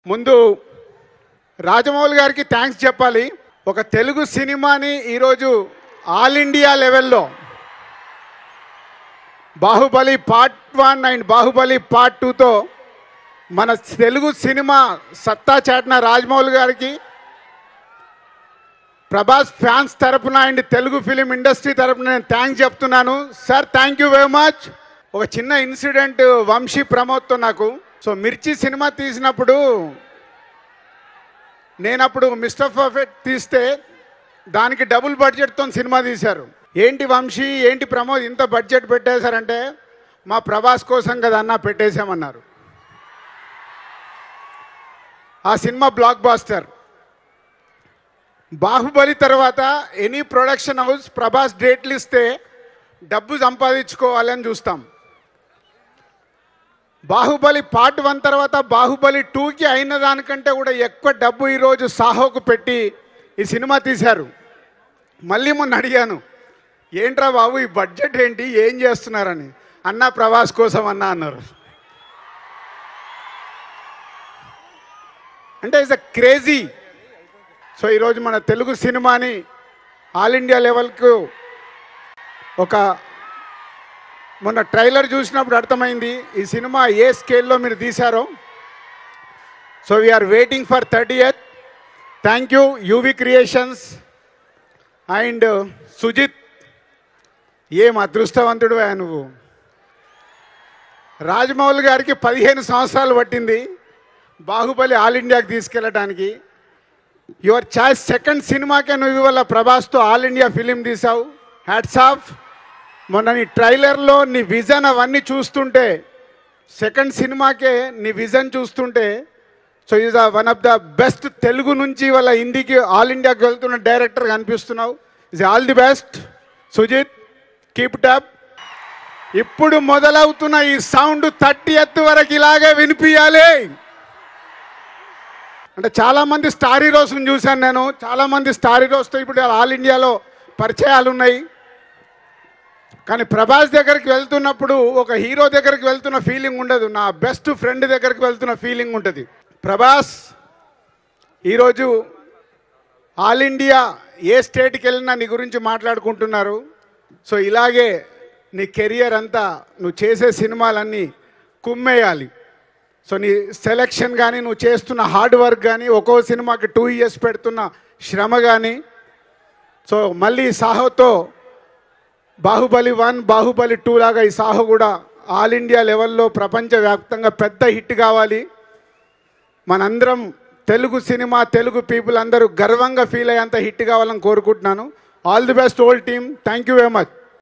ముందు రాజమౌళి గారికి థ్యాంక్స్ చెప్పాలి ఒక తెలుగు సినిమాని ఈరోజు ఆల్ ఇండియా లెవెల్లో Baahubali part one and Baahubali part టూతో మన తెలుగు సినిమా సత్తా చాటిన రాజమౌళి గారికి ప్రభాస్ ఫ్యాన్స్ తరపున అండ్ తెలుగు ఫిలిం ఇండస్ట్రీ తరపున నేను థ్యాంక్స్ చెప్తున్నాను sir thank you very much ఒక చిన్న ఇన్సిడెంట్ వంశీ ప్రమోద్తో నాకు సో మిర్చి సినిమా తీసినప్పుడు నేను అప్పుడు మిస్టర్ పర్ఫెక్ట్ తీస్తే దానికి డబుల్ బడ్జెట్తో సినిమా తీశారు ఏంటి వంశీ ఏంటి ప్రమోద్ ఇంత బడ్జెట్ పెట్టేశారంటే మా ప్రభాస్ కోసం కదా అన్న పెట్టేశామన్నారు ఆ సినిమా బ్లాక్ బాస్టర్ బాహుబలి తర్వాత ఎనీ ప్రొడక్షన్ హౌస్ ప్రభాస్ డేట్లు ఇస్తే డబ్బు సంపాదించుకోవాలని చూస్తాం బాహుబలి పార్ట్ వన్ తర్వాత బాహుబలి టూకి అయిన దానికంటే కూడా ఎక్కువ డబ్బు ఈరోజు సాహోకు పెట్టి ఈ సినిమా తీశారు మళ్ళీ మొన్న అడిగాను ఏంట్రా బాబు ఈ బడ్జెట్ ఏంటి ఏం చేస్తున్నారని అన్న ప్రభాస్ కోసం అన్న అన్నారు అంటే ఇట్స్ అ క్రేజీ సో ఈరోజు మన తెలుగు సినిమాని ఆల్ ఇండియా లెవెల్కు ఒక మొన్న ట్రైలర్ చూసినప్పుడు అర్థమైంది ఈ సినిమా ఏ స్కేల్లో మీరు తీశారో so we are waiting for thirty eighth thank you UV Creations and Sujeeth ఏం అదృష్టవంతుడు నువ్వు రాజమౌళి గారికి పదిహేను సంవత్సరాలు పట్టింది బాహుబలి ఆల్ ఇండియాకి తీసుకెళ్ళడానికి యువర్ చాయిస్ సెకండ్ సినిమాకే నువ్వు ఇవాళ ప్రభాస్తో ఆల్ ఇండియా ఫిలిం తీసావు హ్యాట్స్ ఆఫ్ మొన్న నీ ట్రైలర్లో నీ విజన్ అవన్నీ చూస్తుంటే సెకండ్ సినిమాకే నీ విజన్ చూస్తుంటే so is one of the best Telugu నుంచి వాళ్ళ హిందీకి ఆల్ ఇండియాకి వెళ్తున్న డైరెక్టర్ కనిపిస్తున్నావు is all the best Sujeeth keep top ఇప్పుడు మొదలవుతున్న ఈ సౌండ్ థర్టీ ఎత్ వరకు ఇలాగే వినిపించాలి అంటే చాలా మంది స్టార్ హీరోస్ని చూశాను నేను చాలా మంది స్టార్ హీరోస్తో ఇప్పుడు ఆల్ ఇండియాలో పరిచయాలు ఉన్నాయి కానీ ప్రభాస్ దగ్గరికి వెళ్తున్నప్పుడు ఒక హీరో దగ్గరికి వెళ్తున్న ఫీలింగ్ ఉండదు నా బెస్ట్ ఫ్రెండ్ దగ్గరికి వెళ్తున్న ఫీలింగ్ ఉంటుంది ప్రభాస్ ఈరోజు ఆల్ ఇండియా ఏ స్టేట్కి వెళ్ళినా నీ గురించి మాట్లాడుకుంటున్నారు సో ఇలాగే నీ కెరియర్ అంతా నువ్వు చేసే సినిమాలన్నీ కుమ్మేయాలి సో నీ సెలెక్షన్ కానీ నువ్వు చేస్తున్న హార్డ్ వర్క్ కానీ ఒక్కో సినిమాకి టూ ఇయర్స్ పెడుతున్న శ్రమ కానీ సో మళ్ళీ సాహోతో బాహుబలి వన్ బాహుబలి టూ లాగా ఈ సాహో కూడా ఆల్ ఇండియా లెవెల్లో ప్రపంచవ్యాప్తంగా పెద్ద హిట్ కావాలి మనందరం తెలుగు సినిమా తెలుగు పీపుల్ అందరూ గర్వంగా ఫీల్ అయ్యేంత హిట్ కావాలని కోరుకుంటున్నాను all the best old team thank you very much